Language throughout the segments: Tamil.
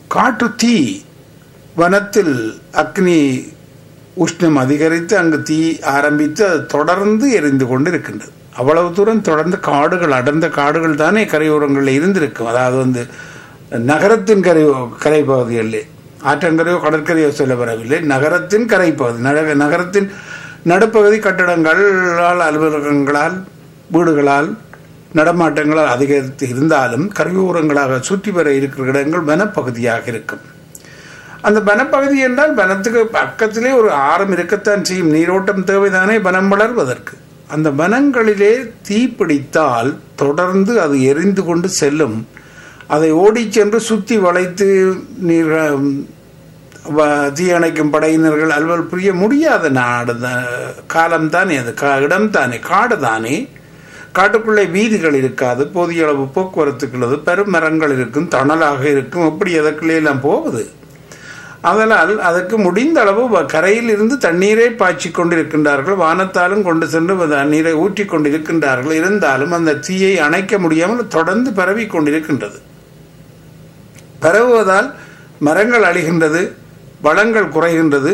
காட்டு தீ வனத்தில் அக்னி உஷ்ணம் அதிகரித்து அங்கு தீ ஆரம்பித்து அது தொடர்ந்து எரிந்து கொண்டு இருக்கின்றது அவ்வளவு தூரம் தொடர்ந்து காடுகள் அடர்ந்த காடுகள் தானே கரையோரங்களில் இருந்திருக்கும் அதாவது வந்து நகரத்தின் கரை கரை பகுதிகளில் ஆற்றங்கரையோ கடற்கரையோ சொல்ல வரவில்லை நகரத்தின் கரை பகுதி நக நகரத்தின் நடுப்பகுதி கட்டடங்களால் அலுவலகங்களால் வீடுகளால் நடமாட்டங்களால் அதிகரித்து இருந்தாலும் கரையோரங்களாக சுற்றி வர இருக்கிற இடங்கள் வனப்பகுதியாக இருக்கும் அந்த வனப்பகுதி என்றால் வனத்துக்கு பக்கத்திலே ஒரு ஆரம் இருக்கத்தான் செய்யும் நீரோட்டம் தேவைதானே வனம் வளர்வதற்கு அந்த வனங்களிலே தீப்பிடித்தால் தொடர்ந்து அது எரிந்து கொண்டு செல்லும் அதை ஓடிச் சென்று சுற்றி வளைத்து நீர் வ- தீயணைக்கும் படையினர்கள் அலுவல் புரிய முடியாத நாடு காலம் தானே அது கா- இடம் தானே காடு தானே காட்டுக்குள்ளே வீதிகள் இருக்காது போதிய அளவு போக்குவரத்துக்குள்ளது பெரும் மரங்கள் இருக்கும் தணலாக இருக்கும் எப்படி அதற்குள்ளே எல்லாம் போகுது அதனால் அதற்கு முடிந்த அளவு வ- கரையில் இருந்து தண்ணீரை பாய்ச்சி கொண்டிருக்கின்றார்கள் வானத்தாலும் கொண்டு சென்று வ- தண்ணீரை ஊற்றி கொண்டிருக்கின்றார்கள் இருந்தாலும் அந்த தீயை அணைக்க முடியாமல் தொடர்ந்து பரவி கொண்டிருக்கின்றது பரவுவதால் மரங்கள் அழிகின்றது வளங்கள் குறைகின்றது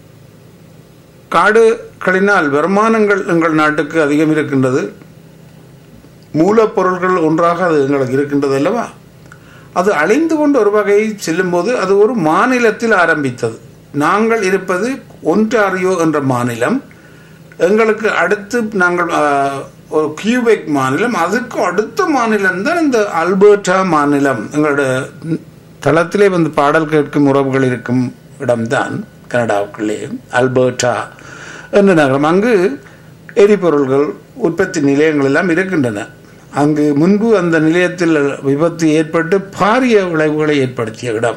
காடுகளினால் வருமானங்கள் எங்கள் நாட்டுக்கு அதிகம் இருக்கின்றது மூலப்பொருட்கள் ஒன்றாக அது எங்களுக்கு இருக்கின்றது அல்லவா அது அழிந்து கொண்டு ஒரு வகை செல்லும்போது அது ஒரு மாநிலத்தில் ஆரம்பித்தது நாங்கள் இருப்பது ஒன்டாரியோ என்ற மாநிலம் எங்களுக்கு அடுத்து நாங்கள் ஆஹ், ஒரு கியூபெக் மாநிலம் அதுக்கு அடுத்த மாநிலம் தான் இந்த அல்பர்டா மாநிலம் எங்களோட தளத்திலே வந்து பாடல் கேட்கும் உறவுகள் இருக்கும் இடம்தான் கனடாவுக்குள்ளே அல்பர்டா என்ற நகரம் அங்கு எரிபொருள்கள் உற்பத்தி நிலையங்கள் எல்லாம் இருக்கின்றன அங்கு முன்பு அந்த நிலையத்தில் விபத்து ஏற்பட்டு பாரிய விளைவுகளை ஏற்படுத்திய இடம்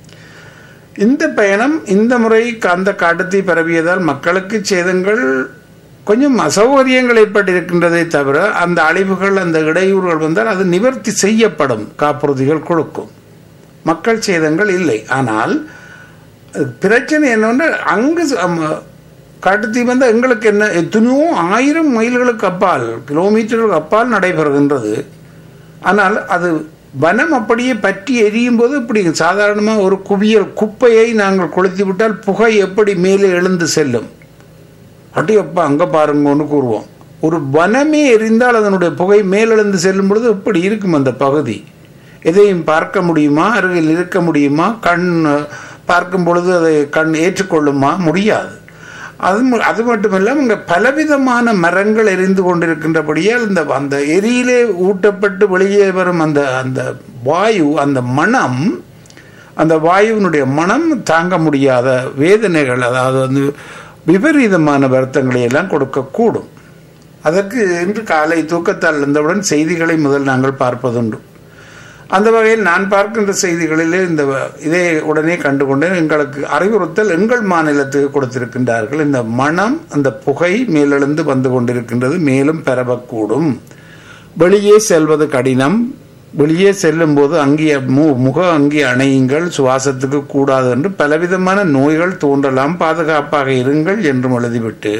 இந்த பயணம் இந்த முறை அந்த காட்டுத்தீ பரவியதால் மக்களுக்கு சேதங்கள் கொஞ்சம் அசௌகரியங்கள் ஏற்பட்டிருக்கின்றதை தவிர அந்த அழிவுகள் அந்த இடையூறுகள் வந்தால் அது நிவர்த்தி செய்யப்படும் காப்புறுதிகள் கொடுக்கும் மக்கள் சேதங்கள் இல்லை ஆனால் அஹ், பிரச்சனை என்னன்னா அங்கு ச- அம்ம, காட்டுத்தீ வந்தால் எங்களுக்கு என்ன எத்தனையோ ஆயிரம் மைல்களுக்கு அப்பால் கிலோமீட்டர்களுக்கு அப்பால் நடைபெறுகின்றது ஆனால் அது வனம் அப்படியே பற்றி எரியும் போது இப்படி சாதாரணமாக ஒரு குவியல் குப்பையை நாங்கள் கொளுத்தி விட்டால் புகை எப்படி மேலே எழுந்து செல்லும் அடி அப்பா அங்கே பாருங்கன்னு கூறுவோம் ஒரு வனமே எரிந்தால் அதனுடைய புகை மேலெழுந்து செல்லும் பொழுது எப்படி இருக்கும் அந்த பகுதி எதையும் பார்க்க முடியுமா அருகில் இருக்க முடியுமா கண் அஹ், பார்க்கும் பொழுது அதை கண் ஏற்றுக்கொள்ளுமா முடியாது அது ம- அது மட்டுமல்லாமல் இங்கே பலவிதமான மரங்கள் எரிந்து கொண்டிருக்கின்றபடியால் இந்த அந்த எரியிலே ஊட்டப்பட்டு வெளியே வரும் அந்த அந்த வாயு அந்த மனம் அந்த வாயுவினுடைய மனம் தாங்க முடியாத வேதனைகள் அதாவது வந்து விபரீதமான வருத்தங்களை எல்லாம் கொடுக்கக்கூடும் அதற்கு இன்று காலை தூக்கத்தால் இருந்தவுடன் செய்திகளை முதல் நாங்கள் பார்ப்பதுண்டு அந்த வகையில் நான் பார்க்கின்ற செய்திகளிலே இந்த வ- இதை உடனே கண்டுகொண்டேன் எங்களுக்கு அறிவுறுத்தல் எங்கள் மாநிலத்துக்கு கொடுத்திருக்கின்றார்கள் இந்த மனம் அந்த புகை மேலெழுந்து வந்து கொண்டிருக்கின்றது மேலும் பரவக்கூடும் வெளியே செல்வது கடினம் வெளியே செல்லும் போது அங்கே மு- முக அங்கே அணையுங்கள் சுவாசத்துக்கு கூடாது என்று பலவிதமான நோய்கள் தோன்றலாம் பாதுகாப்பாக இருங்கள் என்றும் எழுதிவிட்டு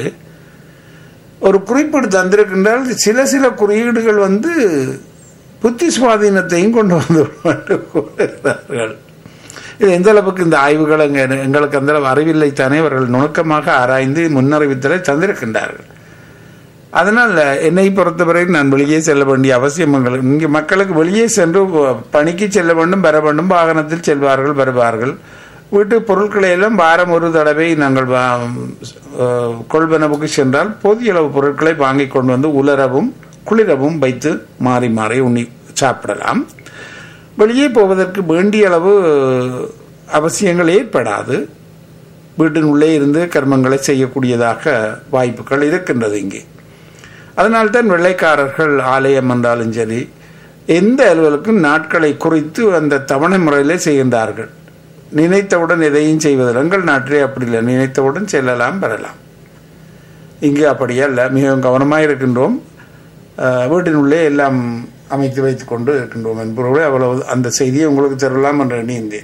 ஒரு குறிப்பீடு தந்திருக்கின்றால் சில சில குறியீடுகள் வந்து புத்தி சுவாதீனத்தையும் கொண்டு வந்து கூறுகிறார்கள் இது எந்த அளவுக்கு இந்த ஆய்வுகள் அங்கே எங்களுக்கு அந்த அளவு அறிவில்லை தானே அவர்கள் நுணுக்கமாக ஆராய்ந்து முன்னறிவித்தலை தந்திருக்கின்றார்கள் அதனால் என்னை பொறுத்தவரை நான் வெளியே செல்ல வேண்டிய அவசியம் எங்களுக்கு இங்கே மக்களுக்கு வெளியே சென்று பணிக்கு செல்ல வேண்டும் வர வேண்டும் வாகனத்தில் செல்வார்கள் வருவார்கள் வீட்டு பொருட்களை எல்லாம் வாரம் ஒரு தடவை நாங்கள் வா- அஹ், கொள்வனவுக்கு சென்றால் போதிய அளவு பொருட்களை வாங்கி கொண்டு வந்து உலரவும் குளிரவும் வைத்து மாறி மாறி உண்ணி சாப்பிடலாம் வெளியே போவதற்கு வேண்டிய அளவு அவசியங்கள் ஏற்படாது வீட்டின் உள்ளே இருந்து கர்மங்களை செய்யக்கூடியதாக வாய்ப்புகள் இருக்கின்றது இங்கே அதனால்தான் வெள்ளைக்காரர்கள் ஆலயம் என்றாலும் சரி எந்த அலுவலுக்கும் நாட்களை குறித்து அந்த தவணை முறையிலே செய்கின்றார்கள் நினைத்தவுடன் எதையும் செய்வதில்லை எங்கள் நாட்டிலே அப்படி இல்லை நினைத்தவுடன் செல்லலாம் பெறலாம் இங்கே அப்படியே அல்ல மிகவும் கவனமாக இருக்கின்றோம் அஹ், வீட்டினுள்ளே எல்லாம் அமைத்து வைத்துக் கொண்டு இருக்கின்றோம் என்பவர்களே அவ்வளவு அந்த செய்தியை உங்களுக்கு தரலாம் என்று எண்ணியிருந்தேன்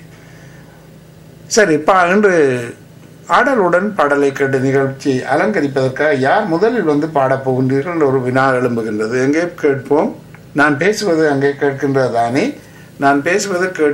சரி பா இன்று ஆடலுடன் பாடலை கேட்ட நிகழ்ச்சி அலங்கரிப்பதற்காக யார் முதலில் வந்து பாடப் போகின்றீர்கள் என்ற ஒரு வினா எழும்புகின்றது எங்கே கேட்போம் நான் பேசுவது அங்கே கேட்கின்றதானே நான் பேசுவது கேட்